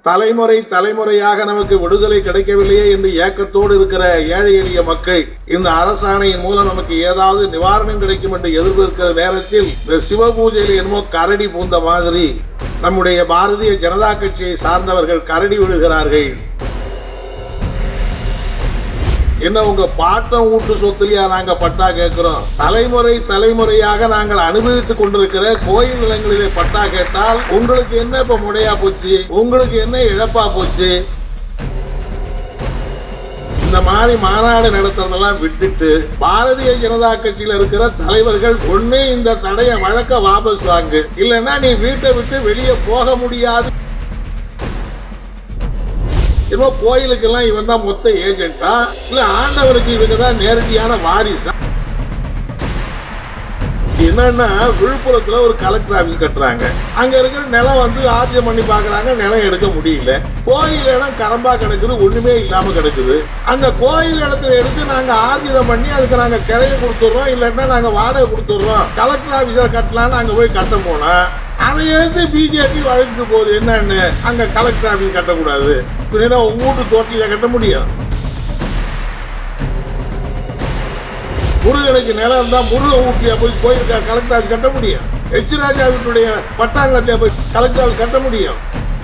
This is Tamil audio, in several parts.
தலைமுறை தலைமுறையாக நமக்கு விடுதலை கிடைக்கவில்லையே என்று ஏக்கத்தோடு இருக்கிற ஏழை எளிய மக்கள் இந்த அரசாணையின் மூலம் நமக்கு ஏதாவது நிவாரணம் கிடைக்கும் என்று எதிர்பார்க்கிற நேரத்தில் இந்த சிவ பூஜையில் என்னமோ கரடி பூந்த மாதிரி நம்முடைய பாரதிய ஜனதா கட்சியை சார்ந்தவர்கள் கரடி விடுகிறார்கள் என்ன உங்க பாட்டம் வீட்டு சொத்துலயா நாங்க பட்டா கேட்கிறோம் தலைமுறை தலைமுறையாக நாங்கள் அனுபவித்துக் கொண்டிருக்கிற கோயில் நிலங்களிலே பட்டா கேட்டால் உங்களுக்கு என்ன இப்ப முடையா போச்சு உங்களுக்கு என்ன இழப்பா போச்சு இந்த மாதிரி மாநாடு நடத்துறதெல்லாம் விட்டுட்டு பாரதிய ஜனதா கட்சியில இருக்கிற தலைவர்கள் ஒண்ணு இந்த தடைய வழக்க வாபஸ் வாங்கு இல்லைன்னா நீ வீட்டை விட்டு வெளியே போக முடியாது இப்போ கோயிலுக்கெல்லாம் இவன் தான் மொத்த ஏஜென்ட்டா இல்ல ஆண்டவருக்கு இவங்க தான் நேரடியான வாரிசா என்னன்னா விழுப்புரத்துல ஒரு கலெக்டர் ஆபீஸ் கட்டுறாங்க அங்க இருக்கிற நிலம் வந்து ஆர்ஜம் பண்ணி பாக்குறாங்க நிலம் எடுக்க முடியல கோயில் இடம் கரம்பா கிடக்குது ஒண்ணுமே இல்லாம கிடக்குது அந்த கோயில் இடத்துல எடுத்து நாங்க ஆர்ஜிதம் பண்ணி அதுக்கு நாங்க கிளைய கொடுத்துடுறோம் இல்லைன்னா நாங்க வாடகை கொடுத்துடுறோம் கலெக்டர் ஆபீஸர் கட்டலாம்னு அங்க போய் கட்ட போனா அதை எடுத்து பிஜேபி வழக்கு போகுது என்னன்னு அங்க கலெக்டர் ஆபீஸ் கட்டக்கூடாது பின்னா உங்க வீட்டு தோட்டில கட்ட முடியும் முருகனுக்கு நிலம் இருந்தா முருகன் ஊட்டியா போய் கோயிலுக்கு கலெக்டர் ஆபீஸ் கட்ட முடியும் எச் ராஜா வீட்டுடைய பட்டாங்கத்தியா போய் கலெக்டர் ஆபீஸ் கட்ட முடியும்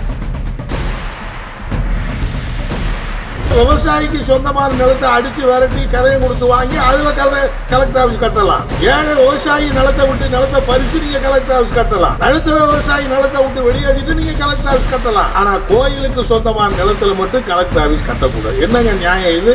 விவசாயிக்கு சொந்தமான நிலத்தை அடிச்சு விரட்டி கரையை கொடுத்து வாங்கி அதுல கல கலெக்டர் ஆபீஸ் கட்டலாம் ஏழை விவசாயி நிலத்தை விட்டு நிலத்தை பறிச்சு நீங்க கலெக்டர் ஆபீஸ் கட்டலாம் நடுத்தர விவசாயி நிலத்தை விட்டு வெளியேற்றிட்டு நீங்க கலெக்டர் ஆபீஸ் கட்டலாம் ஆனா கோயிலுக்கு சொந்தமான நிலத்துல மட்டும் கலெக்டர் ஆபீஸ் கட்டக்கூடாது என்னங்க நியாயம் இது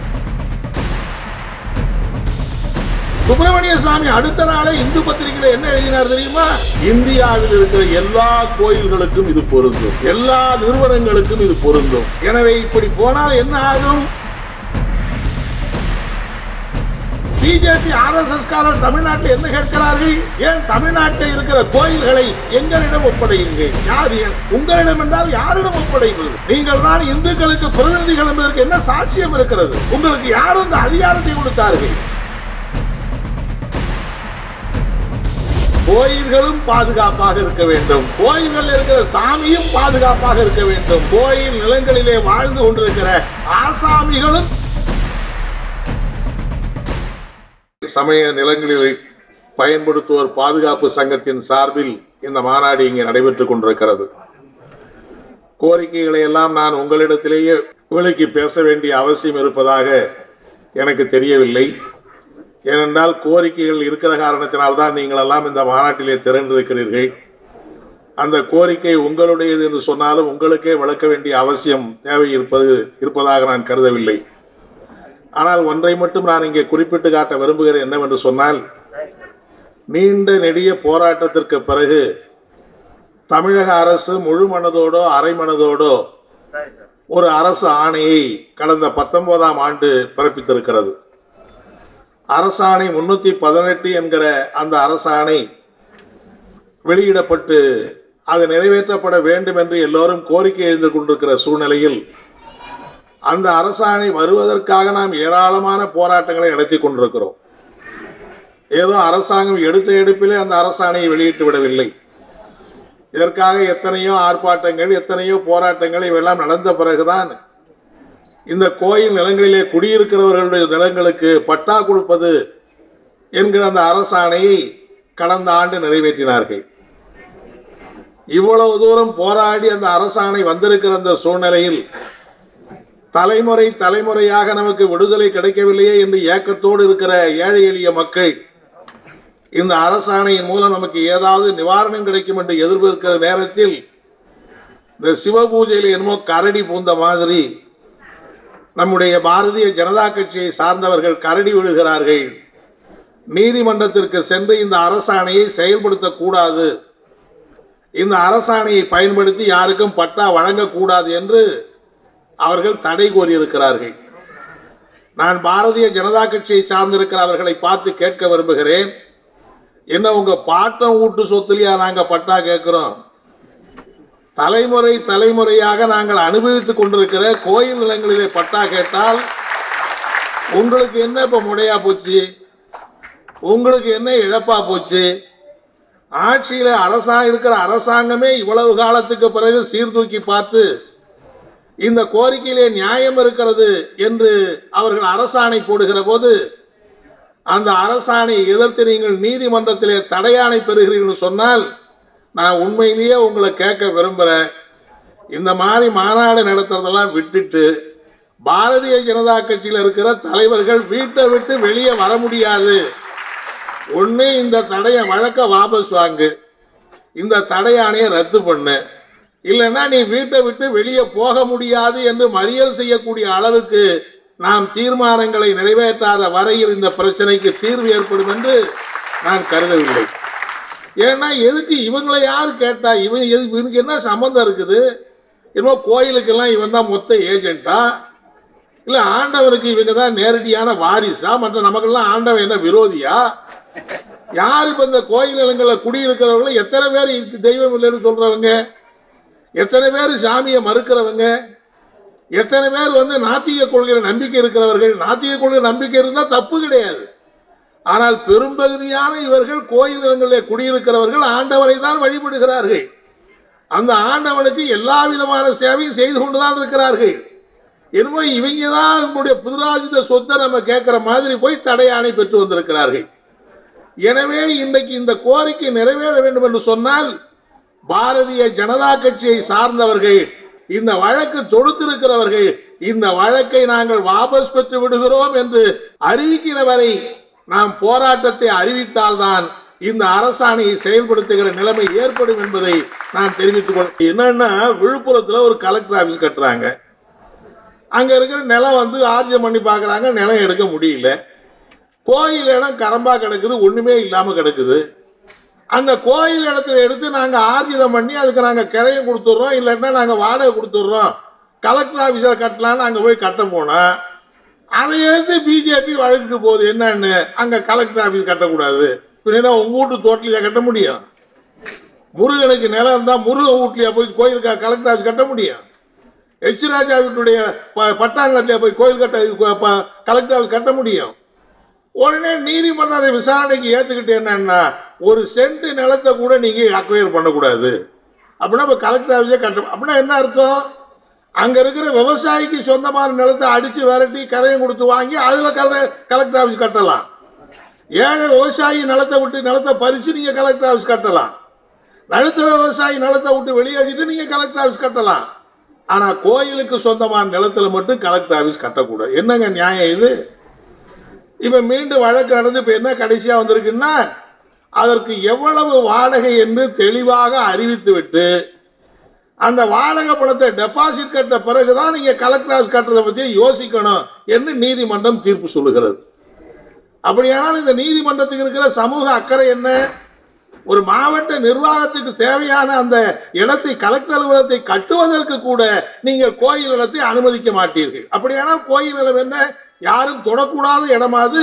சுப்பிரமணிய சாமி அடுத்த நாளே இந்து பத்திரிகையில என்ன எழுதினார் தெரியுமா இந்தியாவில் இருக்கிற எல்லா கோயில்களுக்கும் இது பொருந்தும் எல்லா நிறுவனங்களுக்கும் இது பொருந்தும் எனவே இப்படி போனால் என்ன ஆகும் பிஜேபி ஆர்எஸ்எஸ் காரர் தமிழ்நாட்டில் என்ன கேட்கிறார்கள் ஏன் தமிழ்நாட்டில் இருக்கிற கோயில்களை எங்களிடம் ஒப்படையுங்கள் யார் ஏன்? உங்களிடம் என்றால் யாரிடம் ஒப்படைப்பது நீங்கள் தான் இந்துக்களுக்கு பிரதிநிதிகள் என்பதற்கு என்ன சாட்சியம் இருக்கிறது உங்களுக்கு யாரும் இந்த அதிகாரத்தை கொடுத்தார்கள் கோயில்களும் பாதுகாப்பாக இருக்க வேண்டும் கோயில்கள் இருக்கிற சாமியும் பாதுகாப்பாக இருக்க வேண்டும் கோயில் நிலங்களிலே வாழ்ந்து கொண்டிருக்கிற ஆசாமிகளும் சமய நிலங்களில் பயன்படுத்துவோர் பாதுகாப்பு சங்கத்தின் சார்பில் இந்த மாநாடு இங்கே நடைபெற்றுக் கொண்டிருக்கிறது கோரிக்கைகளை எல்லாம் நான் உங்களிடத்திலேயே விலக்கி பேச வேண்டிய அவசியம் இருப்பதாக எனக்கு தெரியவில்லை ஏனென்றால் கோரிக்கைகள் இருக்கிற காரணத்தினால்தான் நீங்கள் எல்லாம் இந்த மாநாட்டிலே திரண்டிருக்கிறீர்கள் அந்த கோரிக்கை உங்களுடையது என்று சொன்னாலும் உங்களுக்கே விளக்க வேண்டிய அவசியம் தேவை இருப்பது இருப்பதாக நான் கருதவில்லை ஆனால் ஒன்றை மட்டும் நான் இங்கே குறிப்பிட்டு காட்ட விரும்புகிறேன் என்னவென்று சொன்னால் நீண்ட நெடிய போராட்டத்திற்கு பிறகு தமிழக அரசு முழு மனதோடோ அரை மனதோடோ ஒரு அரசு ஆணையை கடந்த பத்தொன்பதாம் ஆண்டு பிறப்பித்திருக்கிறது அரசாணை முன்னூத்தி பதினெட்டு என்கிற அந்த அரசாணை வெளியிடப்பட்டு அது நிறைவேற்றப்பட வேண்டும் என்று எல்லோரும் கோரிக்கை எழுந்து கொண்டிருக்கிற சூழ்நிலையில் அந்த அரசாணை வருவதற்காக நாம் ஏராளமான போராட்டங்களை நடத்தி கொண்டிருக்கிறோம் ஏதோ அரசாங்கம் எடுத்த எடுப்பிலே அந்த அரசாணையை வெளியிட்டு விடவில்லை இதற்காக எத்தனையோ ஆர்ப்பாட்டங்கள் எத்தனையோ போராட்டங்கள் இவையெல்லாம் நடந்த பிறகுதான் இந்த கோயில் நிலங்களிலே குடியிருக்கிறவர்களுடைய நிலங்களுக்கு பட்டா கொடுப்பது என்கிற அந்த அரசாணையை கடந்த ஆண்டு நிறைவேற்றினார்கள் இவ்வளவு தூரம் போராடி அந்த அரசாணை வந்திருக்கிற அந்த சூழ்நிலையில் தலைமுறை தலைமுறையாக நமக்கு விடுதலை கிடைக்கவில்லையே என்று ஏக்கத்தோடு இருக்கிற ஏழை எளிய மக்கள் இந்த அரசாணையின் மூலம் நமக்கு ஏதாவது நிவாரணம் கிடைக்கும் என்று எதிர்பார்க்கிற நேரத்தில் இந்த சிவ பூஜையில் என்னமோ கரடி பூந்த மாதிரி நம்முடைய பாரதிய ஜனதா கட்சியை சார்ந்தவர்கள் கரடி விடுகிறார்கள் நீதிமன்றத்திற்கு சென்று இந்த அரசாணையை செயல்படுத்தக்கூடாது இந்த அரசாணையை பயன்படுத்தி யாருக்கும் பட்டா வழங்கக்கூடாது என்று அவர்கள் தடை கோரியிருக்கிறார்கள் நான் பாரதிய ஜனதா கட்சியை சார்ந்திருக்கிற அவர்களை பார்த்து கேட்க விரும்புகிறேன் என்ன உங்க பாட்டம் வீட்டு சொத்துலயா நாங்க பட்டா கேட்கிறோம் தலைமுறை தலைமுறையாக நாங்கள் அனுபவித்துக் கொண்டிருக்கிற கோயில் நிலங்களிலே பட்டா கேட்டால் உங்களுக்கு என்ன இப்ப முடையா போச்சு உங்களுக்கு என்ன இழப்பா போச்சு ஆட்சியில அரசா இருக்கிற அரசாங்கமே இவ்வளவு காலத்துக்கு பிறகு சீர்தூக்கி பார்த்து இந்த கோரிக்கையிலே நியாயம் இருக்கிறது என்று அவர்கள் அரசாணை போடுகிற போது அந்த அரசாணையை எதிர்த்து நீங்கள் நீதிமன்றத்திலே தடையாணை பெறுகிறீர்கள் சொன்னால் நான் உண்மையிலேயே உங்களை கேட்க விரும்புகிறேன் இந்த மாதிரி மாநாடு நடத்துறதெல்லாம் விட்டுட்டு பாரதிய ஜனதா கட்சியில் இருக்கிற தலைவர்கள் வீட்டை விட்டு வெளியே வர முடியாது ஒன்று இந்த தடைய வழக்க வாபஸ் வாங்கு இந்த தடையாணையை ரத்து பண்ணு இல்லைன்னா நீ வீட்டை விட்டு வெளியே போக முடியாது என்று மறியல் செய்யக்கூடிய அளவுக்கு நாம் தீர்மானங்களை நிறைவேற்றாத வரையில் இந்த பிரச்சனைக்கு தீர்வு ஏற்படும் என்று நான் கருதவில்லை ஏன்னா எதுக்கு இவங்களை யார் கேட்டா இவன் எது- இவனுக்கு என்ன சம்மந்தம் இருக்குது இன்னும் கோயிலுக்கெல்லாம் இவன் தான் மொத்த ஏஜென்ட்டா இல்ல ஆண்டவனுக்கு இவங்க தான் நேரடியான வாரிசா மற்ற நமக்கெல்லாம் ஆண்டவன் என்ன விரோதியா யார் இப்ப இந்த கோயில் நிலங்களில் குடியிருக்கிறவங்களும் எத்தனை பேர் இதுக்கு தெய்வம் இல்லைன்னு சொல்றவங்க எத்தனை பேர் சாமியை மறுக்கிறவங்க எத்தனை பேர் வந்து நாத்திக கொள்கையில நம்பிக்கை இருக்கிறவர்கள் நாத்திக கொள்கை நம்பிக்கை இருந்தால் தப்பு கிடையாது ஆனால் பெரும்பகுதியான இவர்கள் கோயில் நிலங்களில் குடியிருக்கிறவர்கள் ஆண்டவரை தான் வழிபடுகிறார்கள் அந்த ஆண்டவனுக்கு எல்லா விதமான சேவையும் செய்து கொண்டுதான் இருக்கிறார்கள் என்னமோ இவங்க தான் நம்முடைய புதுராஜித சொத்தை நம்ம கேட்கிற மாதிரி போய் தடையாணை பெற்று வந்திருக்கிறார்கள் எனவே இன்றைக்கு இந்த கோரிக்கை நிறைவேற வேண்டும் என்று சொன்னால் பாரதிய ஜனதா கட்சியை சார்ந்தவர்கள் இந்த வழக்கு தொடுத்திருக்கிறவர்கள் இந்த வழக்கை நாங்கள் வாபஸ் பெற்று விடுகிறோம் என்று அறிவிக்கிற வரை நாம் போராட்டத்தை அறிவித்தால்தான் இந்த அரசாணையை செயல்படுத்துகிற நிலைமை ஏற்படும் என்பதை நான் தெரிவித்துக் கொள் என்னன்னா விழுப்புரத்துல ஒரு கலெக்டர் ஆபீஸ் கட்டுறாங்க அங்க இருக்கிற நிலம் வந்து ஆர்ஜம் பண்ணி பார்க்கறாங்க நிலம் எடுக்க முடியல கோயில் இடம் கரம்பா கிடக்குது ஒண்ணுமே இல்லாம கிடக்குது அந்த கோயில் இடத்துல எடுத்து நாங்க ஆர்ஜிதம் பண்ணி அதுக்கு நாங்க கிரையம் கொடுத்துட்றோம் இல்லைன்னா நாங்க வாடகை கொடுத்துட்றோம் கலெக்டர் ஆபீஸில் கட்டலான்னு அங்க போய் கட்ட போனா அதை எடுத்து பிஜேபி வழக்குக்கு போகுது என்னன்னு அங்க கலெக்டர் ஆபீஸ் கட்டக்கூடாது பின்னா உங்க வீட்டு தோட்டலையா கட்ட முடியும் முருகனுக்கு நிலம் இருந்தா முருகன் வீட்லயா போய் கோயிலுக்கு கலெக்டர் ஆபீஸ் கட்ட முடியும் எச் ராஜா வீட்டுடைய ப- பட்டாங்கத்திலே போய் கோயில் கட்ட ப- ப- கலெக்டர் ஆபீஸ் கட்ட முடியும் உடனே நீதிமன்றம் அதை விசாரணைக்கு ஏத்துக்கிட்டு என்னன்னா ஒரு சென்ட் நிலத்தை கூட நீங்க அக்வயர் பண்ணக்கூடாது அப்படின்னா இப்ப கலெக்டர் ஆஃபீஸே கட்ட அப்படின்னா என்ன அர்த்தம் அங்க இருக்கிற விவசாயிக்கு சொந்தமான நிலத்தை அடிச்சு விரட்டி கரையம் கொடுத்து வாங்கி அதுல கல கலெக்டர் ஆஃபீஸ் கட்டலாம் ஏழை விவசாயி நிலத்தை விட்டு நிலத்தை பறிச்சு நீங்க கலெக்டர் ஆஃபீஸ் கட்டலாம் நடுத்தர விவசாயி நிலத்தை விட்டு வெளியேற்றிட்டு நீங்க கலெக்டர் ஆஃபீஸ் கட்டலாம் ஆனா கோயிலுக்கு சொந்தமான நிலத்துல மட்டும் கலெக்டர் ஆஃபீஸ் கட்டக்கூடாது என்னங்க நியாயம் இது இப்ப மீண்டும் வழக்கு நடந்து இப்ப என்ன கடைசியா வந்திருக்குன்னா அதற்கு எவ்வளவு வாடகை என்று தெளிவாக அறிவித்துவிட்டு அந்த வாடகை பணத்தை டெபாசிட் கட்ட பிறகுதான் நீங்க கலெக்டர் ஆஃபீஸ் கட்டுறதை பத்தி யோசிக்கணும் என்று நீதிமன்றம் தீர்ப்பு சொல்லுகிறது அப்படியானால் இந்த நீதிமன்றத்துக்கு இருக்கிற சமூக அக்கறை என்ன ஒரு மாவட்ட நிர்வாகத்துக்கு தேவையான அந்த இடத்தை கலெக்டர் அலுவலகத்தை கட்டுவதற்கு கூட நீங்கள் கோயில் இடத்தை அனுமதிக்க மாட்டீர்கள் அப்படியானால் கோயில் நிலம் என்ன யாரும் தொடக்கூடாத இடமாது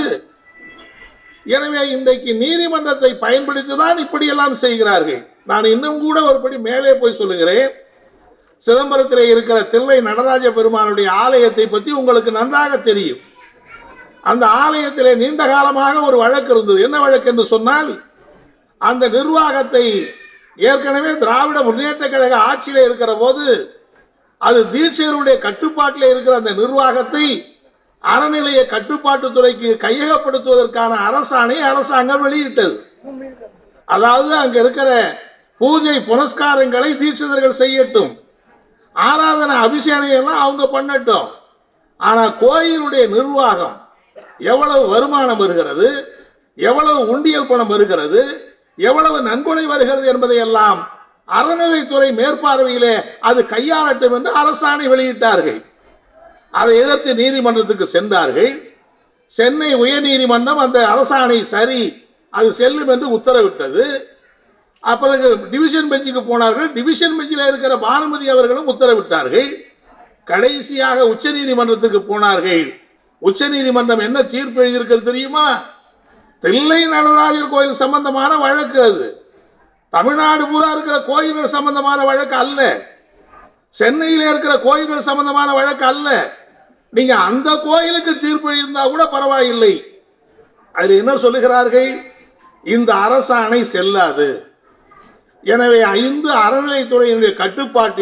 எனவே இன்றைக்கு நீதிமன்றத்தை பயன்படுத்தி தான் இப்படியெல்லாம் செய்கிறார்கள் நான் இன்னும் கூட ஒருபடி மேலே போய் சொல்லுகிறேன் சிதம்பரத்திலே இருக்கிற தில்லை நடராஜ பெருமானுடைய ஆலயத்தை பற்றி உங்களுக்கு நன்றாக தெரியும் அந்த ஆலயத்திலே நீண்ட காலமாக ஒரு வழக்கு இருந்தது என்ன வழக்கு என்று சொன்னால் அந்த நிர்வாகத்தை ஏற்கனவே திராவிட முன்னேற்ற கழக ஆட்சியில இருக்கிற போது அது தீட்சையருடைய கட்டுப்பாட்டில் இருக்கிற அந்த நிர்வாகத்தை அறநிலைய கட்டுப்பாட்டுத்துறைக்கு கையகப்படுத்துவதற்கான அரசாணை அரசாங்கம் வெளியிட்டது அதாவது அங்க இருக்கிற பூஜை புனஸ்காரங்களை தீட்சிதர்கள் செய்யட்டும் ஆராதனை அபிஷேகம் எல்லாம் அவங்க பண்ணட்டும் ஆனா கோயிலுடைய நிர்வாகம் எவ்வளவு வருமானம் வருகிறது எவ்வளவு உண்டியல் பணம் வருகிறது எவ்வளவு நன்கொடை வருகிறது என்பதை எல்லாம் அறநிலைத்துறை மேற்பார்வையிலே அது கையாளட்டும் என்று அரசாணை வெளியிட்டார்கள் அதை எதிர்த்து நீதிமன்றத்துக்கு சென்றார்கள் சென்னை உயர்நீதிமன்றம் அந்த அரசாணை சரி அது செல்லும் என்று உத்தரவிட்டது அப்புறம் டிவிஷன் பெஞ்சுக்கு போனார்கள் டிவிஷன் பெஞ்சில் இருக்கிற பானுமதி அவர்களும் உத்தரவிட்டார்கள் கடைசியாக உச்சநீதிமன்றத்துக்கு போனார்கள் உச்சநீதிமன்றம் என்ன தீர்ப்பு எழுதியிருக்கிறது தெரியுமா தில்லை நடராஜர் கோயில் சம்பந்தமான வழக்கு அது தமிழ்நாடு பூரா இருக்கிற கோயில்கள் சம்பந்தமான வழக்கு அல்ல சென்னையில இருக்கிற கோயில்கள் சம்பந்தமான வழக்கு அல்ல நீங்க அந்த கோயிலுக்கு தீர்ப்பு எழுந்தா கூட பரவாயில்லை அதில் என்ன சொல்லுகிறார்கள் இந்த அரசாணை செல்லாது எனவே ஐந்து அறநிலைத்துறையினுடைய கட்டுப்பாட்டிலே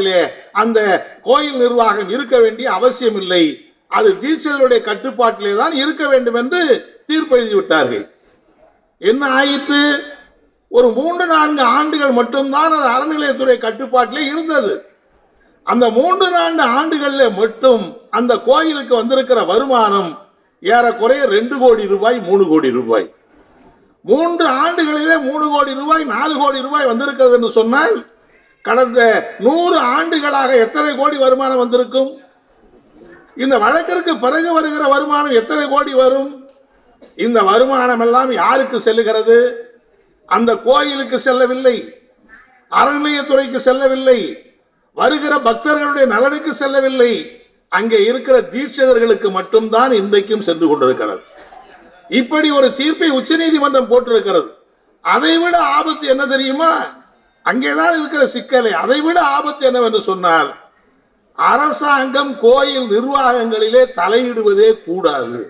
அந்த கோயில் நிர்வாகம் இருக்க வேண்டிய அவசியம் இல்லை அது தீட்சிதருடைய கட்டுப்பாட்டிலே தான் இருக்க வேண்டும் என்று தீர்ப்பெழுதி விட்டார்கள் என்ன ஆயிற்று ஒரு மூன்று நான்கு ஆண்டுகள் மட்டும்தான் அது அறநிலையத்துறை கட்டுப்பாட்டிலே இருந்தது அந்த மூன்று நான்கு ஆண்டுகளில் மட்டும் அந்த கோயிலுக்கு வந்திருக்கிற வருமானம் ஏறக்குறைய ரெண்டு கோடி ரூபாய் மூணு கோடி ரூபாய் மூன்று ஆண்டுகளிலே மூணு கோடி ரூபாய் நாலு கோடி ரூபாய் வந்திருக்கிறது என்று சொன்னால் கடந்த நூறு ஆண்டுகளாக எத்தனை கோடி வருமானம் வந்திருக்கும் இந்த வழக்கிற்கு பிறகு வருகிற வருமானம் எத்தனை கோடி வரும் இந்த வருமானம் எல்லாம் யாருக்கு செல்லுகிறது அந்த கோயிலுக்கு செல்லவில்லை அறநிலையத்துறைக்கு செல்லவில்லை வருகிற பக்தர்களுடைய நலனுக்கு செல்லவில்லை அங்கே இருக்கிற தீட்சிதர்களுக்கு மட்டும்தான் இன்றைக்கும் சென்று கொண்டிருக்கிறது இப்படி ஒரு தீர்ப்பை உச்சநீதிமன்றம் போட்டிருக்கிறது அதை விட ஆபத்து என்ன தெரியுமா அங்கேதான் இருக்கிற சிக்கலை அதை விட ஆபத்து என்னவென்று சொன்னால் அரசாங்கம் கோயில் நிர்வாகங்களிலே தலையிடுவதே கூடாது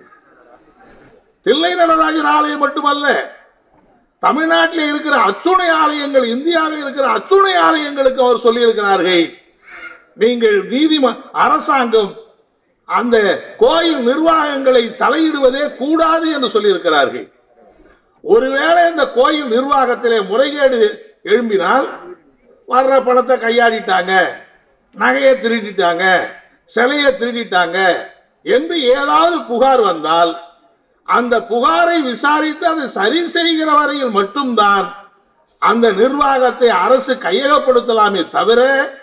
தில்லை நடராஜர் ஆலயம் மட்டுமல்ல தமிழ்நாட்டில் இருக்கிற அச்சுணை ஆலயங்கள் இந்தியாவில் இருக்கிற அச்சுணை ஆலயங்களுக்கு அவர் சொல்லியிருக்கிறார்கள் நீங்கள் நீதிம அரசாங்கம் அந்த கோயில் நிர்வாகங்களை தலையிடுவதே கூடாது என்று சொல்லியிருக்கிறார்கள் ஒருவேளை இந்த கோயில் நிர்வாகத்திலே முறைகேடு எழும்பினால் வர்ற பணத்தை கையாடிட்டாங்க நகையை திருடிட்டாங்க சிலையை திருடிட்டாங்க என்று ஏதாவது புகார் வந்தால் அந்த புகாரை விசாரித்து அதை சரி செய்கிற வரையில் மட்டும்தான் அந்த நிர்வாகத்தை அரசு கையகப்படுத்தலாமே தவிர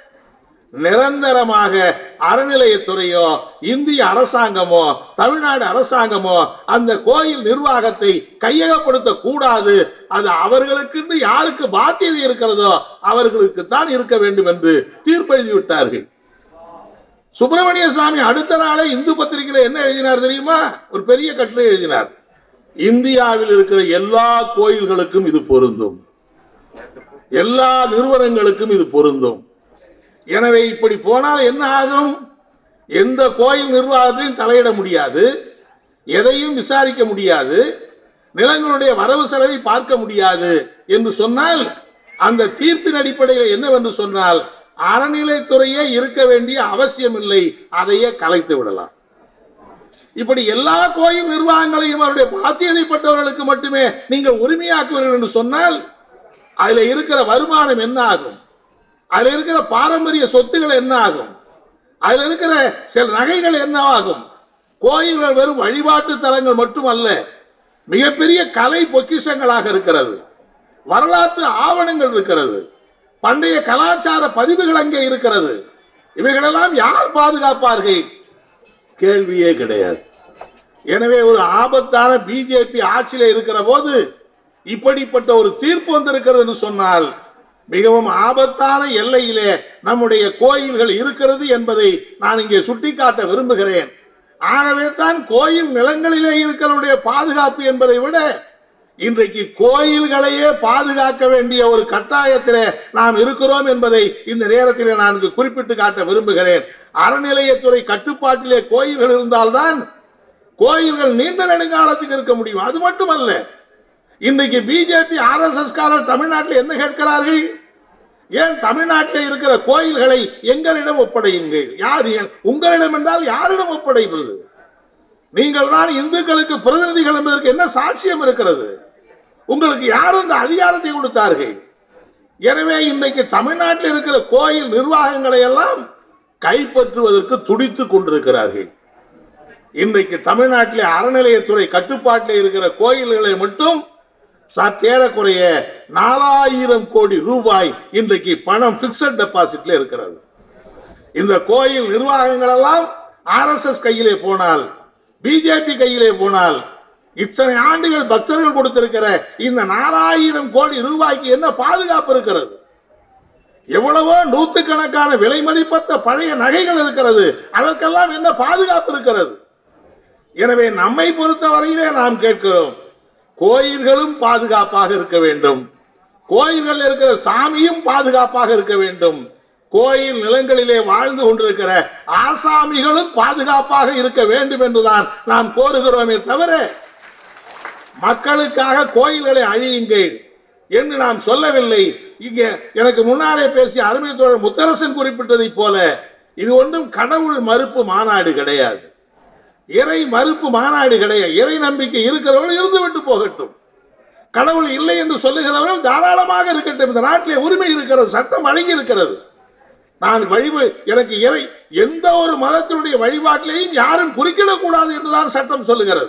நிரந்தரமாக அறநிலையத்துறையோ இந்திய அரசாங்கமோ தமிழ்நாடு அரசாங்கமோ அந்த கோயில் நிர்வாகத்தை கையகப்படுத்த கூடாது அது அவர்களுக்கு யாருக்கு பாத்தியதை இருக்கிறதோ அவர்களுக்கு தான் இருக்க வேண்டும் என்று தீர்ப்பெழுதி விட்டார்கள் சுப்பிரமணிய சாமி அடுத்த நாளே இந்து பத்திரிகையில என்ன எழுதினார் தெரியுமா ஒரு பெரிய கட்டுரை எழுதினார் இந்தியாவில் இருக்கிற எல்லா கோயில்களுக்கும் இது பொருந்தும் எல்லா நிறுவனங்களுக்கும் இது பொருந்தும் எனவே இப்படி போனால் என்ன ஆகும் எந்த கோயில் நிர்வாகத்தையும் தலையிட முடியாது எதையும் விசாரிக்க முடியாது நிலங்களுடைய வரவு செலவை பார்க்க முடியாது என்று சொன்னால் அந்த தீர்ப்பின் அடிப்படையில் என்னவென்று சொன்னால் அறநிலைத்துறையே இருக்க வேண்டிய அவசியம் இல்லை அதையே கலைத்து விடலாம் இப்படி எல்லா கோயில் நிர்வாகங்களையும் அவருடைய பாத்தியதைப்பட்டவர்களுக்கு மட்டுமே நீங்கள் உரிமையாக்குவீர்கள் என்று சொன்னால் அதுல இருக்கிற வருமானம் என்ன ஆகும் அதுல இருக்கிற பாரம்பரிய சொத்துகள் என்ன ஆகும் அதுல இருக்கிற சில நகைகள் என்ன ஆகும் கோயில்கள் வெறும் வழிபாட்டு தலங்கள் மட்டுமல்ல மிகப்பெரிய கலை பொக்கிஷங்களாக இருக்கிறது வரலாற்று ஆவணங்கள் இருக்கிறது பண்டைய கலாச்சார பதிவுகள் அங்கே இருக்கிறது இவைகளெல்லாம் யார் பாதுகாப்பார்கள் கேள்வியே கிடையாது எனவே ஒரு ஆபத்தான பிஜேபி ஆட்சியில இருக்கிற போது இப்படிப்பட்ட ஒரு தீர்ப்பு வந்திருக்கிறது என்று சொன்னால் மிகவும் ஆபத்தான எல்லையிலே நம்முடைய கோயில்கள் இருக்கிறது என்பதை நான் இங்கே சுட்டிக்காட்ட விரும்புகிறேன் ஆகவே தான் கோயில் நிலங்களிலே இருக்கிறவருடைய பாதுகாப்பு என்பதை விட இன்றைக்கு கோயில்களையே பாதுகாக்க வேண்டிய ஒரு கட்டாயத்திலே நாம் இருக்கிறோம் என்பதை இந்த நேரத்திலே நான் இங்கு குறிப்பிட்டு காட்ட விரும்புகிறேன் அறநிலையத்துறை கட்டுப்பாட்டிலே கோயில்கள் இருந்தால்தான் கோயில்கள் நீண்ட நெடுங்காலத்துக்கு இருக்க முடியும் அது மட்டுமல்ல இன்னைக்கு பிஜேபி ஆர்எஸ்எஸ் காரர் தமிழ்நாட்டில் என்ன கேட்கிறார்கள் ஏன் தமிழ்நாட்டில் இருக்கிற கோயில்களை எங்களிடம் ஒப்படையுங்கள் யார் ஏன்? உங்களிடம் என்றால் யாரிடம் ஒப்படைப்பது நீங்கள் தான் இந்துக்களுக்கு பிரதிநிதிகள் என்பதற்கு என்ன சாட்சியம் இருக்கிறது உங்களுக்கு யார் இந்த அதிகாரத்தை கொடுத்தார்கள் எனவே இன்றைக்கு தமிழ்நாட்டில் இருக்கிற கோயில் நிர்வாகங்களை எல்லாம் கைப்பற்றுவதற்கு துடித்துக் கொண்டிருக்கிறார்கள் இன்றைக்கு தமிழ்நாட்டிலே அறநிலையத்துறை கட்டுப்பாட்டில் இருக்கிற கோயில்களை மட்டும் சற்றேறக்குறைய நாலாயிரம் கோடி ரூபாய் இன்றைக்கு பணம் பிக்சட் டெபாசிட்ல இருக்கிறது இந்த கோயில் நிர்வாகங்கள் எல்லாம் ஆர்எஸ்எஸ் கையிலே போனால் பிஜேபி கையிலே போனால் இத்தனை ஆண்டுகள் பக்தர்கள் கொடுத்திருக்கிற இந்த நாலாயிரம் கோடி ரூபாய்க்கு என்ன பாதுகாப்பு இருக்கிறது எவ்வளவோ நூத்துக்கணக்கான விலை மதிப்பற்ற பழைய நகைகள் இருக்கிறது அதற்கெல்லாம் என்ன பாதுகாப்பு இருக்கிறது எனவே நம்மை பொறுத்தவரையிலே நாம் கேட்கிறோம் கோயில்களும் பாதுகாப்பாக இருக்க வேண்டும் கோயில்கள் இருக்கிற சாமியும் பாதுகாப்பாக இருக்க வேண்டும் கோயில் நிலங்களிலே வாழ்ந்து கொண்டிருக்கிற ஆசாமிகளும் பாதுகாப்பாக இருக்க வேண்டும் என்றுதான் நாம் கோருகிறோமே தவிர மக்களுக்காக கோயில்களை அழியுங்கள் என்று நாம் சொல்லவில்லை இங்க எனக்கு முன்னாலே பேசிய அருமை தோழர் முத்தரசன் குறிப்பிட்டதைப் போல இது ஒன்றும் கடவுள் மறுப்பு மாநாடு கிடையாது இறை மறுப்பு மாநாடு கிடையாது இறை நம்பிக்கை இருக்கிறவர்கள் இருந்து விட்டு போகட்டும் கடவுள் இல்லை என்று சொல்லுகிறவர்கள் தாராளமாக இருக்கட்டும் இந்த நாட்டிலே உரிமை இருக்கிறது சட்டம் வழங்கி இருக்கிறது நான் வழிப எனக்கு இறை எந்த ஒரு மதத்தினுடைய வழிபாட்டிலையும் யாரும் குறுக்கிடக்கூடாது என்றுதான் சட்டம் சொல்லுகிறது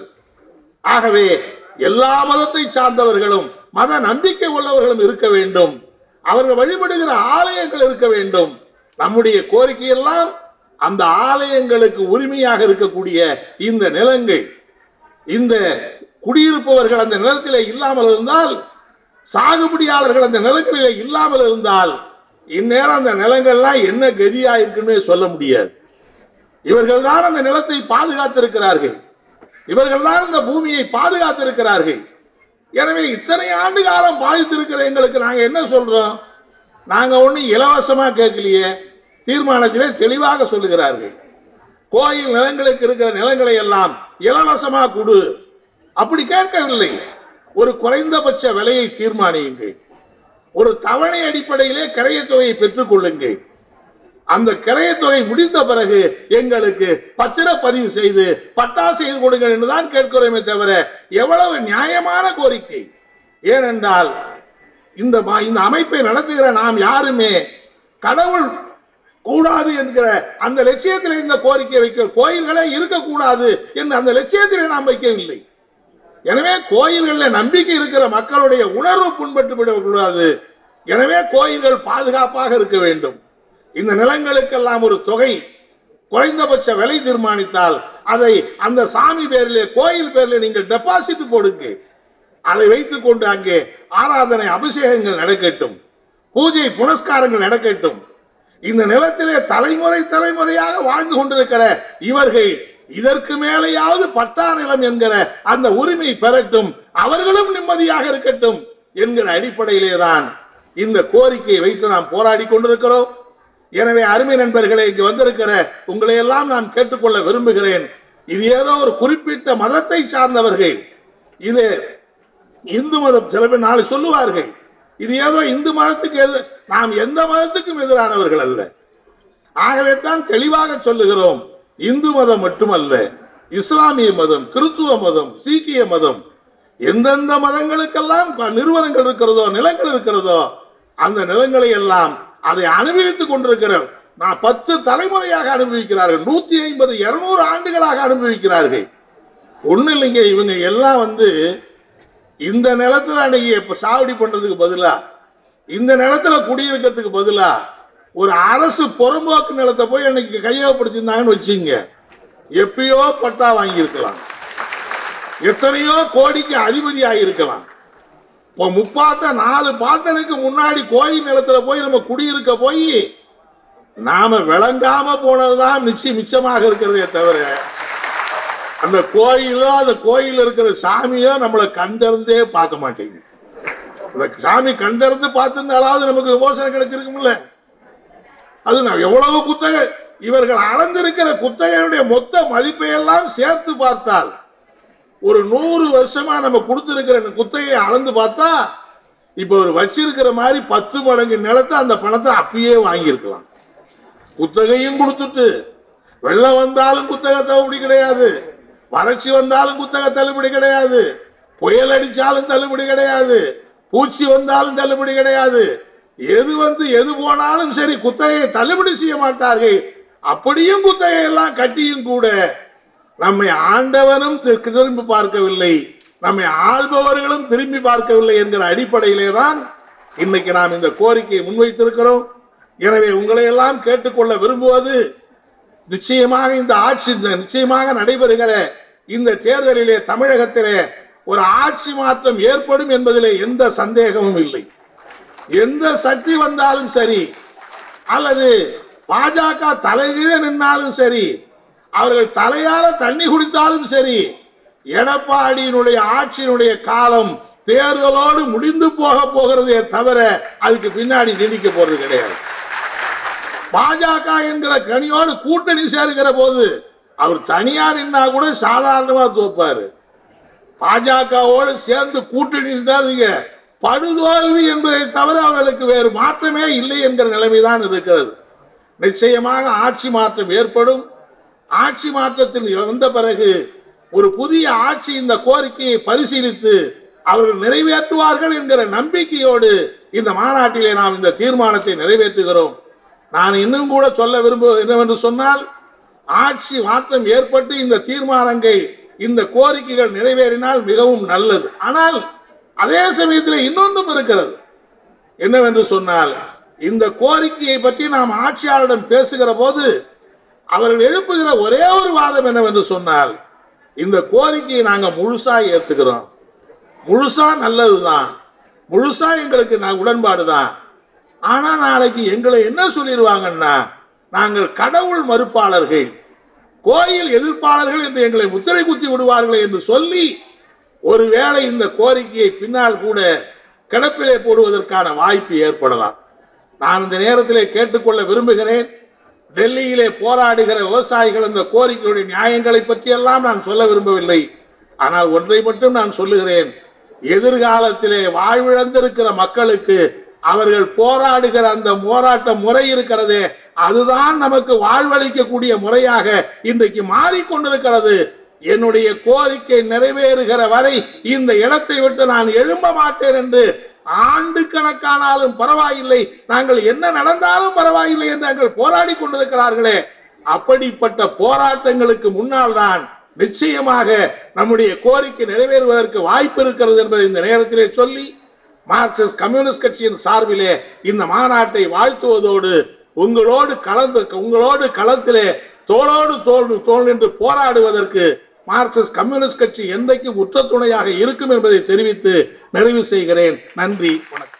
ஆகவே எல்லா மதத்தை சார்ந்தவர்களும் மத நம்பிக்கை உள்ளவர்களும் இருக்க வேண்டும் அவர்கள் வழிபடுகிற ஆலயங்கள் இருக்க வேண்டும் நம்முடைய கோரிக்கையெல்லாம் அந்த ஆலயங்களுக்கு உரிமையாக இருக்கக்கூடிய இந்த நிலங்கள் இந்த குடியிருப்பவர்கள் அந்த நிலத்திலே இல்லாமல் இருந்தால் சாகுபடியாளர்கள் அந்த நிலங்களிலே இல்லாமல் இருந்தால் இந்நேரம் அந்த நிலங்கள்லாம் என்ன கதியா இருக்குன்னு சொல்ல முடியாது இவர்கள் தான் அந்த நிலத்தை பாதுகாத்திருக்கிறார்கள் இவர்கள் தான் இந்த பூமியை பாதுகாத்திருக்கிறார்கள் எனவே இத்தனை ஆண்டு காலம் பாதித்திருக்கிற எங்களுக்கு நாங்க என்ன சொல்றோம் நாங்க ஒண்ணு இலவசமா கேட்கலையே தீர்மானத்திலே தெளிவாக சொல்லுகிறார்கள் கோயில் நிலங்களுக்கு இருக்கிற நிலங்களை எல்லாம் இலவசமா கொடு அப்படி கேட்கவில்லை ஒரு குறைந்தபட்ச விலையை தீர்மானியுங்கள் ஒரு தவணை அடிப்படையிலே கிரையத் தொகையை பெற்றுக் கொள்ளுங்கள் அந்த கிரையத் தொகை முடிந்த பிறகு எங்களுக்கு பத்திரப்பதிவு செய்து பட்டா செய்து கொடுங்கள் என்றுதான் கேட்கிறோமே தவிர எவ்வளவு நியாயமான கோரிக்கை ஏனென்றால் இந்த மா- இந்த அமைப்பை நடத்துகிற நாம் யாருமே கடவுள் கூடாது என்கிற அந்த லட்சியத்தில் இந்த கோரிக்கை வைக்க கோயில்களே இருக்கக்கூடாது என்று அந்த லட்சியத்திலே நாம் வைக்கவில்லை எனவே கோயில்களில் நம்பிக்கை இருக்கிற மக்களுடைய உணர்வு புண்பட்டு விடக்கூடாது எனவே கோயில்கள் பாதுகாப்பாக இருக்க வேண்டும் இந்த நிலங்களுக்கெல்லாம் ஒரு தொகை குறைந்தபட்ச விலை தீர்மானித்தால் அதை அந்த சாமி பேரிலே கோயில் பேரிலே நீங்கள் டெபாசிட் போடுங்க அதை வைத்துக் கொண்டு அங்கே ஆராதனை அபிஷேகங்கள் நடக்கட்டும் பூஜை புனஸ்காரங்கள் நடக்கட்டும் இந்த நிலத்திலே தலைமுறை தலைமுறையாக வாழ்ந்து கொண்டிருக்கிற இவர்கள் இதற்கு மேலேயாவது பட்டா நிலம் என்கிற அந்த உரிமை பெறட்டும் அவர்களும் நிம்மதியாக இருக்கட்டும் என்கிற அடிப்படையிலே தான் இந்த கோரிக்கையை வைத்து நாம் போராடி கொண்டிருக்கிறோம் எனவே அருமை நண்பர்களே இங்கு வந்திருக்கிற உங்களை எல்லாம் நான் கேட்டுக்கொள்ள விரும்புகிறேன் இது ஏதோ ஒரு குறிப்பிட்ட மதத்தை சார்ந்தவர்கள் இது இந்து மதம் சில பேர் நாளை சொல்லுவார்கள் இது ஏதோ இந்து மதத்துக்கு எது நாம் எந்த மதத்துக்கும் எதிரானவர்கள் அல்ல ஆகவே தான் தெளிவாக சொல்லுகிறோம் இந்து மதம் மட்டுமல்ல இஸ்லாமிய மதம் கிறித்துவ மதம் சீக்கிய மதம் எந்தெந்த மதங்களுக்கெல்லாம் ப- நிறுவனங்கள் இருக்கிறதோ நிலங்கள் இருக்கிறதோ அந்த நிலங்களை எல்லாம் அதை அனுபவித்துக் கொண்டிருக்கிற நான் பத்து தலைமுறையாக அனுபவிக்கிறார்கள் நூத்தி ஐம்பது இருநூறு ஆண்டுகளாக அனுபவிக்கிறார்கள் ஒண்ணு இல்லைங்க இவங்க எல்லாம் வந்து இந்த நிலத்துல அன்னைக்கு இப்ப சாவடி பண்றதுக்கு பதிலா இந்த நிலத்துல குடியிருக்கிறதுக்கு பதிலா ஒரு அரசு புறம்போக்கு நிலத்தை போய் அன்னைக்கு கையகப்படுத்திருந்தாங்கன்னு வச்சுங்க எப்பயோ பட்டா வாங்கியிருக்கலாம் எத்தனையோ கோடிக்கு அதிபதி ஆகியிருக்கலாம் இப்போ முப்பாட்ட நாலு பாட்டனுக்கு முன்னாடி கோயில் நிலத்துல போய் நம்ம குடியிருக்க போய் நாம விளங்காம போனதுதான் மிச்சம் மிச்சமாக இருக்கிறதே தவிர அந்த கோயிலோ அந்த கோயில் இருக்கிற சாமியோ நம்மளை கண்டறிந்தே பார்க்க மாட்டேங்குது அந்த சாமி கண்டறிந்து பார்த்திருந்தாலாவது நமக்கு விமோசனம் கிடைச்சிருக்கும்ல அது நான் எவ்வளவு குத்தகை இவர்கள் அளந்திருக்கிற குத்தகையுடைய மொத்த மதிப்பை எல்லாம் சேர்த்து பார்த்தால் ஒரு நூறு வருஷமா நம்ம கொடுத்திருக்கிற இந்த குத்தகையை அளந்து பார்த்தா இப்ப ஒரு வச்சிருக்கிற மாதிரி பத்து மடங்கு நிலத்தை அந்த பணத்தை அப்பயே வாங்கியிருக்கலாம் குத்தகையும் கொடுத்துட்டு வெள்ளம் வந்தாலும் குத்தகை தள்ளுபடி கிடையாது வறட்சி வந்தாலும் குத்தகை தள்ளுபடி கிடையாது புயல் அடிச்சாலும் தள்ளுபடி கிடையாது பூச்சி வந்தாலும் தள்ளுபடி கிடையாது எது வந்து எது போனாலும் சரி குத்தகையை தள்ளுபடி செய்ய மாட்டார்கள் அப்படியும் குத்தகை எல்லாம் கட்டியும் கூட நம்மை ஆண்டவனும் தி- திரும்பி பார்க்கவில்லை நம்மை ஆள்பவர்களும் திரும்பி பார்க்கவில்லை என்கிற அடிப்படையிலே தான் இன்னைக்கு நாம் இந்த கோரிக்கையை முன்வைத்திருக்கிறோம் எனவே உங்களை எல்லாம் கேட்டுக்கொள்ள விரும்புவது நிச்சயமாக இந்த ஆட்சி இந்த நிச்சயமாக நடைபெறுகிற இந்த தேர்தலிலே தமிழகத்திலே ஒரு ஆட்சி மாற்றம் ஏற்படும் என்பதிலே எந்த சந்தேகமும் இல்லை எந்த சக்தி வந்தாலும் சரி அல்லது பாஜக தலைகீழ நின்னாலும் சரி அவர்கள் தலையால தண்ணி குடித்தாலும் சரி எடப்பாடியினுடைய ஆட்சியினுடைய காலம் தேர்தலோடு முடிந்து போக போகிறதே தவிர அதுக்கு பின்னாடி நீடிக்க போறது கிடையாது பாஜக என்கிற கனியோடு கூட்டணி சேர்கிற போது அவர் தனியா நின்னா கூட சாதாரணமா தோப்பாரு பாஜகவோடு சேர்ந்து கூட்டணி இருந்தாருங்க படுதோல்வி என்பதை தவிர அவர்களுக்கு வேறு மாற்றமே இல்லை என்கிற நிலைமைதான் இருக்கிறது நிச்சயமாக ஆட்சி மாற்றம் ஏற்படும் ஆட்சி மாற்றத்தில் வந்த பிறகு ஒரு புதிய ஆட்சி இந்த கோரிக்கையை பரிசீலித்து அவர்கள் நிறைவேற்றுவார்கள் என்கிற நம்பிக்கையோடு இந்த மாநாட்டிலே நாம் இந்த தீர்மானத்தை நிறைவேற்றுகிறோம் நான் இன்னும் கூட சொல்ல விரும்புவது என்னவென்று சொன்னால் ஆட்சி மாற்றம் ஏற்பட்டு இந்த தீர்மானங்கள் இந்த கோரிக்கைகள் நிறைவேறினால் மிகவும் நல்லது ஆனால் அதே சமயத்தில் இன்னொன்றும் இருக்கிறது என்னவென்று சொன்னால் இந்த கோரிக்கையை பற்றி நாம் ஆட்சியாளரிடம் பேசுகிற போது அவர்கள் எழுப்புகிற ஒரே ஒரு வாதம் என்னவென்று சொன்னால் இந்த கோரிக்கையை நாங்க முழுசா ஏத்துக்கிறோம் முழுசா நல்லதுதான் முழுசா எங்களுக்கு நான் உடன்பாடு தான் ஆனா நாளைக்கு எங்களை என்ன சொல்லிடுவாங்கன்னா நாங்கள் கடவுள் மறுப்பாளர்கள் கோயில் எதிர்ப்பாளர்கள் என்று எங்களை முத்திரை குத்தி விடுவார்கள் என்று சொல்லி ஒருவேளை இந்த கோரிக்கையை பின்னால் கூட கிடப்பிலே போடுவதற்கான வாய்ப்பு ஏற்படலாம் நான் இந்த நேரத்திலே கேட்டுக்கொள்ள விரும்புகிறேன் டெல்லியிலே போராடுகிற விவசாயிகள் இந்த கோரிக்கையுடைய நியாயங்களை பற்றியெல்லாம் நான் சொல்ல விரும்பவில்லை ஆனால் ஒன்றை மட்டும் நான் சொல்லுகிறேன் எதிர்காலத்திலே வாழ்விழந்திருக்கிற மக்களுக்கு அவர்கள் போராடுகிற அந்த போராட்ட முறை இருக்கிறதே அதுதான் நமக்கு வாழ்வளிக்கக்கூடிய முறையாக இன்றைக்கு மாறிக்கொண்டிருக்கிறது என்னுடைய கோரிக்கை நிறைவேறுகிற வரை இந்த இடத்தை விட்டு நான் எழும்ப மாட்டேன் என்று ஆண்டு கணக்கானாலும் பரவாயில்லை நாங்கள் என்ன நடந்தாலும் பரவாயில்லை என்று நாங்கள் போராடி கொண்டிருக்கிறார்களே அப்படிப்பட்ட போராட்டங்களுக்கு முன்னால் தான் நிச்சயமாக நம்முடைய கோரிக்கை நிறைவேறுவதற்கு வாய்ப்பு இருக்கிறது என்பதை இந்த நேரத்திலே சொல்லி மார்க்சிஸ்ட் கம்யூனிஸ்ட் கட்சியின் சார்பிலே இந்த மாநாட்டை வாழ்த்துவதோடு உங்களோடு கலந்து உங்களோடு களத்திலே தோளோடு தோல் தோல் என்று போராடுவதற்கு மார்க்சிஸ்ட் கம்யூனிஸ்ட் கட்சி என்றைக்கும் உற்ற துணையாக இருக்கும் என்பதை தெரிவித்து நிறைவு செய்கிறேன் நன்றி வணக்கம்